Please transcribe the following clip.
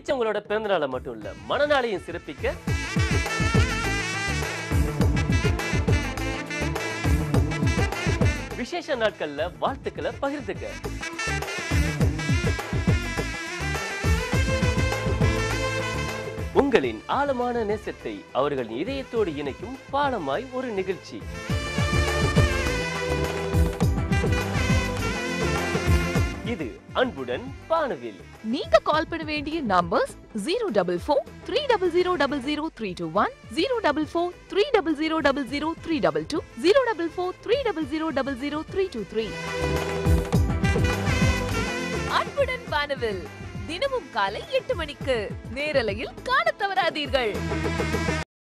பிடிச்சவங்களோட பிறந்தநாளை மட்டும் இல்ல மனநாளையும் சிறப்பிக்க விசேஷ நாட்கள்ல வாழ்த்துக்களை பகிர்ந்துக்க உங்களின் ஆழமான நேசத்தை அவர்களின் இதயத்தோடு இணைக்கும் பாலமாய் ஒரு நிகழ்ச்சி இது அன்புடன் பானவில் நீங்க கால் பண்ண வேண்டிய numbers zero double four three double zero double zero three two one zero double four three double zero double zero three double two zero double four three double zero double zero three two three அன்புடன் வானவில் தினமும் காலை எட்டு மணிக்கு நேரலையில் காணத் தவறாதீர்கள்